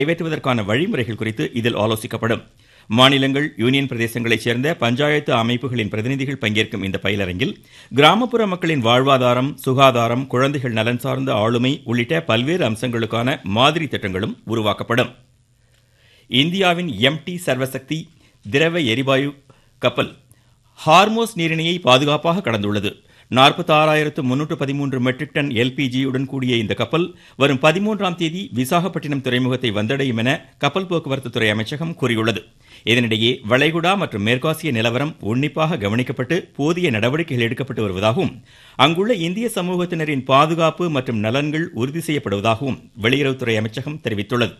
நிறைவேற்றுவதற்கான வழிமுறைகள் குறித்து இதில் ஆலோசிக்கப்படும் மாநிலங்கள் யூனியன் பிரதேசங்களைச் சேர்ந்த பஞ்சாயத்து அமைப்புகளின் பிரதிநிதிகள் பங்கேற்கும் இந்த பயிலரங்கில் கிராமப்புற மக்களின் வாழ்வாதாரம் சுகாதாரம் குழந்தைகள் நலன் சார்ந்த ஆளுமை உள்ளிட்ட பல்வேறு அம்சங்களுக்கான மாதிரி திட்டங்களும் உருவாக்கப்படும் இந்தியாவின் எம் டி சர்வசக்தி திரவ எரிவாயு கப்பல் ஹார்மோஸ் நீரிணையை பாதுகாப்பாக கடந்துள்ளது நாற்பத்தாறாயிரத்து முன்னூற்று பதிமூன்று மெட்ரிக் டன் எல்பிஜியுடன் கூடிய இந்த கப்பல் வரும் பதிமூன்றாம் தேதி விசாகப்பட்டினம் துறைமுகத்தை வந்தடையும் என கப்பல் போக்குவரத்து துறை அமைச்சகம் கூறியுள்ளது இதனிடையே வளைகுடா மற்றும் மேற்காசிய நிலவரம் உன்னிப்பாக கவனிக்கப்பட்டு போதிய நடவடிக்கைகள் எடுக்கப்பட்டு வருவதாகவும் அங்குள்ள இந்திய சமூகத்தினரின் பாதுகாப்பு மற்றும் நலன்கள் உறுதி செய்யப்படுவதாகவும் வெளியுறவுத்துறை அமைச்சகம் தெரிவித்துள்ளது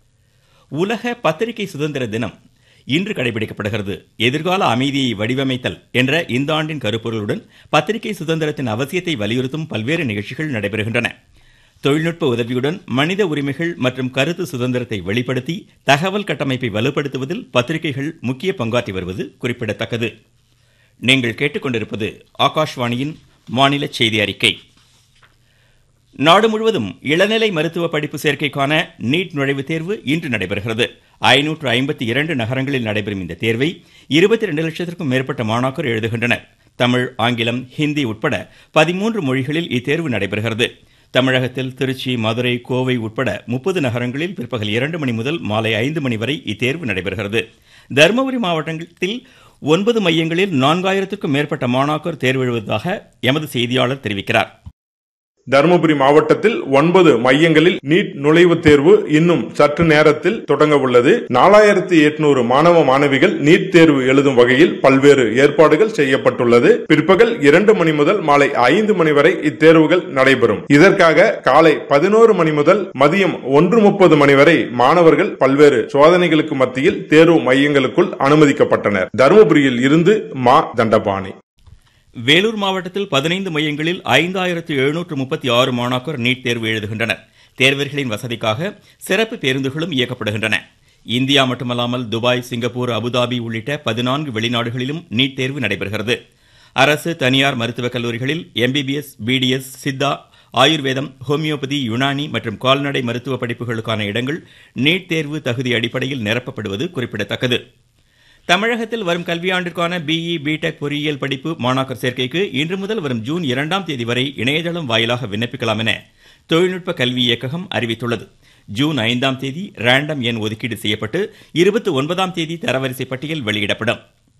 உலக பத்திரிகை சுதந்திர தினம் இன்று கடைபிடிக்கப்படுகிறது எதிர்கால அமைதியை வடிவமைத்தல் என்ற இந்த ஆண்டின் கருப்பொருளுடன் பத்திரிகை சுதந்திரத்தின் அவசியத்தை வலியுறுத்தும் பல்வேறு நிகழ்ச்சிகள் நடைபெறுகின்றன தொழில்நுட்ப உதவியுடன் மனித உரிமைகள் மற்றும் கருத்து சுதந்திரத்தை வெளிப்படுத்தி தகவல் கட்டமைப்பை வலுப்படுத்துவதில் பத்திரிகைகள் முக்கிய பங்காற்றி வருவது குறிப்பிடத்தக்கது நீங்கள் கேட்டுக்கொண்டிருப்பது ஆகாஷ்வாணியின் மாநில செய்தி அறிக்கை நாடு முழுவதும் இளநிலை மருத்துவ படிப்பு சேர்க்கைக்கான நீட் நுழைவுத் தேர்வு இன்று நடைபெறுகிறது ஐநூற்று ஐம்பத்தி இரண்டு நகரங்களில் நடைபெறும் இந்த தேர்வை இருபத்தி ரெண்டு லட்சத்திற்கும் மேற்பட்ட மாணாக்கர் எழுதுகின்றனர் தமிழ் ஆங்கிலம் ஹிந்தி உட்பட பதிமூன்று மொழிகளில் இத்தேர்வு நடைபெறுகிறது தமிழகத்தில் திருச்சி மதுரை கோவை உட்பட முப்பது நகரங்களில் பிற்பகல் இரண்டு மணி முதல் மாலை ஐந்து மணி வரை இத்தேர்வு நடைபெறுகிறது தருமபுரி மாவட்டத்தில் ஒன்பது மையங்களில் நான்காயிரத்திற்கும் மேற்பட்ட மாணாக்கர் தேர்வு எழுதுவதாக எமது செய்தியாளர் தெரிவிக்கிறார் தருமபுரி மாவட்டத்தில் ஒன்பது மையங்களில் நீட் நுழைவுத் தேர்வு இன்னும் சற்று நேரத்தில் தொடங்க உள்ளது நாலாயிரத்தி எட்நூறு மாணவ மாணவிகள் நீட் தேர்வு எழுதும் வகையில் பல்வேறு ஏற்பாடுகள் செய்யப்பட்டுள்ளது பிற்பகல் இரண்டு மணி முதல் மாலை ஐந்து மணி வரை இத்தேர்வுகள் நடைபெறும் இதற்காக காலை பதினோரு மணி முதல் மதியம் ஒன்று முப்பது மணி வரை மாணவர்கள் பல்வேறு சோதனைகளுக்கு மத்தியில் தேர்வு மையங்களுக்குள் அனுமதிக்கப்பட்டனர் தருமபுரியில் இருந்து மா தண்டபாணி வேலூர் மாவட்டத்தில் பதினைந்து மையங்களில் ஐந்தாயிரத்து எழுநூற்று முப்பத்தி ஆறு மாணாக்கர் நீட் தேர்வு எழுதுகின்றனர் தேர்வர்களின் வசதிக்காக சிறப்பு பேருந்துகளும் இயக்கப்படுகின்றன இந்தியா மட்டுமல்லாமல் துபாய் சிங்கப்பூர் அபுதாபி உள்ளிட்ட பதினான்கு வெளிநாடுகளிலும் நீட் தேர்வு நடைபெறுகிறது அரசு தனியார் மருத்துவக் கல்லூரிகளில் எம்பிபிஎஸ் பிடிஎஸ் சித்தா ஆயுர்வேதம் ஹோமியோபதி யுனானி மற்றும் கால்நடை மருத்துவ படிப்புகளுக்கான இடங்கள் நீட் தேர்வு தகுதி அடிப்படையில் நிரப்பப்படுவது குறிப்பிடத்தக்கது தமிழகத்தில் வரும் கல்வியாண்டிற்கான பிஇ பிடெக் பொறியியல் படிப்பு மாணாக்கர் சேர்க்கைக்கு இன்று முதல் வரும் ஜூன் இரண்டாம் தேதி வரை இணையதளம் வாயிலாக விண்ணப்பிக்கலாம் என தொழில்நுட்ப கல்வி இயக்ககம் அறிவித்துள்ளது ஜூன் ஐந்தாம் தேதி ரேண்டம் எண் ஒதுக்கீடு செய்யப்பட்டு இருபத்தி ஒன்பதாம் தேதி தரவரிசை பட்டியல் வெளியிடப்படும்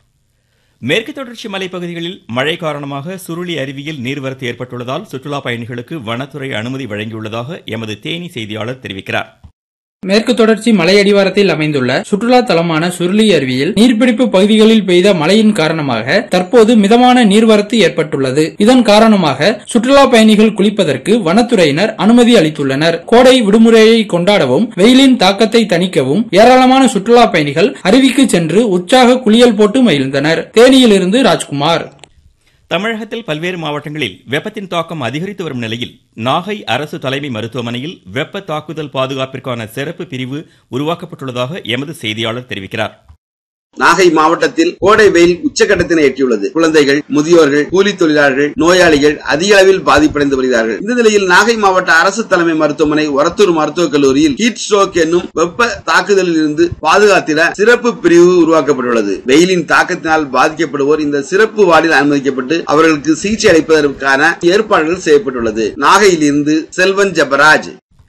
மேற்கு தொடர்ச்சி மலைப்பகுதிகளில் மழை காரணமாக சுருளி அருவியில் நீர்வரத்து ஏற்பட்டுள்ளதால் சுற்றுலா பயணிகளுக்கு வனத்துறை அனுமதி வழங்கியுள்ளதாக எமது தேனி செய்தியாளர் தெரிவிக்கிறார் மேற்கு தொடர்ச்சி மலையடிவாரத்தில் அமைந்துள்ள சுற்றுலா தலமான சுருளி அருவியில் நீர்பிடிப்பு பகுதிகளில் பெய்த மழையின் காரணமாக தற்போது மிதமான நீர்வரத்து ஏற்பட்டுள்ளது இதன் காரணமாக சுற்றுலா பயணிகள் குளிப்பதற்கு வனத்துறையினர் அனுமதி அளித்துள்ளனர் கோடை விடுமுறையை கொண்டாடவும் வெயிலின் தாக்கத்தை தணிக்கவும் ஏராளமான சுற்றுலா பயணிகள் அருவிக்கு சென்று உற்சாக குளியல் போட்டு மகிழ்ந்தனர் தேனியிலிருந்து ராஜ்குமார் தமிழகத்தில் பல்வேறு மாவட்டங்களில் வெப்பத்தின் தாக்கம் அதிகரித்து வரும் நிலையில் நாகை அரசு தலைமை மருத்துவமனையில் வெப்ப தாக்குதல் பாதுகாப்பிற்கான சிறப்பு பிரிவு உருவாக்கப்பட்டுள்ளதாக எமது செய்தியாளர் தெரிவிக்கிறார் நாகை மாவட்டத்தில் கோடை வெயில் உச்சகட்டத்தினை எட்டியுள்ளது குழந்தைகள் முதியோர்கள் கூலி தொழிலாளர்கள் நோயாளிகள் அதிக அளவில் பாதிப்படைந்து வருகிறார்கள் இந்த நிலையில் நாகை மாவட்ட அரசு தலைமை மருத்துவமனை ஒரத்தூர் மருத்துவக் கல்லூரியில் ஹீட் ஸ்ட்ரோக் என்னும் வெப்ப தாக்குதலில் இருந்து பாதுகாத்திட சிறப்பு பிரிவு உருவாக்கப்பட்டுள்ளது வெயிலின் தாக்கத்தினால் பாதிக்கப்படுவோர் இந்த சிறப்பு வார்டில் அனுமதிக்கப்பட்டு அவர்களுக்கு சிகிச்சை அளிப்பதற்கான ஏற்பாடுகள் செய்யப்பட்டுள்ளது நாகையில் இருந்து செல்வன் ஜபராஜ்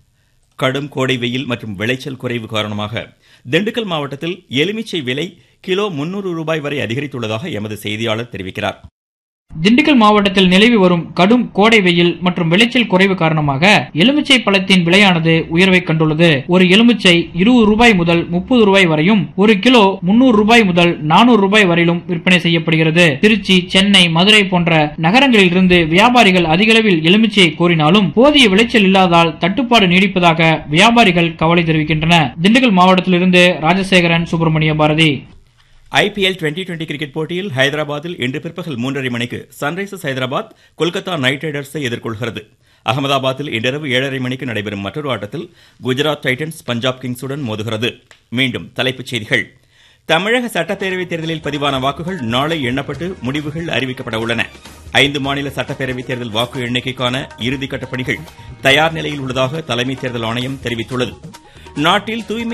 கடும் கோடை வெயில் மற்றும் விளைச்சல் குறைவு காரணமாக திண்டுக்கல் மாவட்டத்தில் எலுமிச்சை விலை கிலோ முன்னூறு ரூபாய் வரை அதிகரித்துள்ளதாக எமது செய்தியாளர் தெரிவிக்கிறார் திண்டுக்கல் மாவட்டத்தில் நிலவி வரும் கடும் கோடை வெயில் மற்றும் விளைச்சல் குறைவு காரணமாக எலுமிச்சை பழத்தின் விலையானது உயர்வை கண்டுள்ளது ஒரு எலுமிச்சை இருபது ரூபாய் முதல் முப்பது ரூபாய் வரையும் ஒரு கிலோ முன்னூறு ரூபாய் முதல் நானூறு ரூபாய் வரையிலும் விற்பனை செய்யப்படுகிறது திருச்சி சென்னை மதுரை போன்ற நகரங்களில் இருந்து வியாபாரிகள் அதிகளவில் எலுமிச்சையை கோரினாலும் போதிய விளைச்சல் இல்லாதால் தட்டுப்பாடு நீடிப்பதாக வியாபாரிகள் கவலை தெரிவிக்கின்றனர் திண்டுக்கல் மாவட்டத்திலிருந்து Rajasekaran Subramania Bharathi IPL twenty twenty cricket போட்டியில் ஹைதராபாத்தில் இன்று பிற்பகல் மூன்றரை மணிக்கு சன்ரைசர்ஸ் ஹைதராபாத் கொல்கத்தா நைட் ரைடர்ஸை எதிர்கொள்கிறது அகமதாபாத்தில் இன்றிரவு ஏழரை மணிக்கு நடைபெறும் மற்றொரு ஆட்டத்தில் குஜராத் டைட்டன்ஸ் பஞ்சாப் கிங்ஸுடன் மோதுகிறது மீண்டும் தலைப்புச் செய்திகள் தமிழக சட்டப்பேரவைத் தேர்தலில் பதிவான வாக்குகள் நாளை எண்ணப்பட்டு முடிவுகள் அறிவிக்கப்பட உள்ளன ஐந்து மாநில சட்டப்பேரவைத் தேர்தல் வாக்கு எண்ணிக்கைக்கான இறுதிக்கட்ட பணிகள் தயார் நிலையில் உள்ளதாக தலைமை தேர்தல் ஆணையம் தெரிவித்துள்ளது நாட்டில் தூய்மை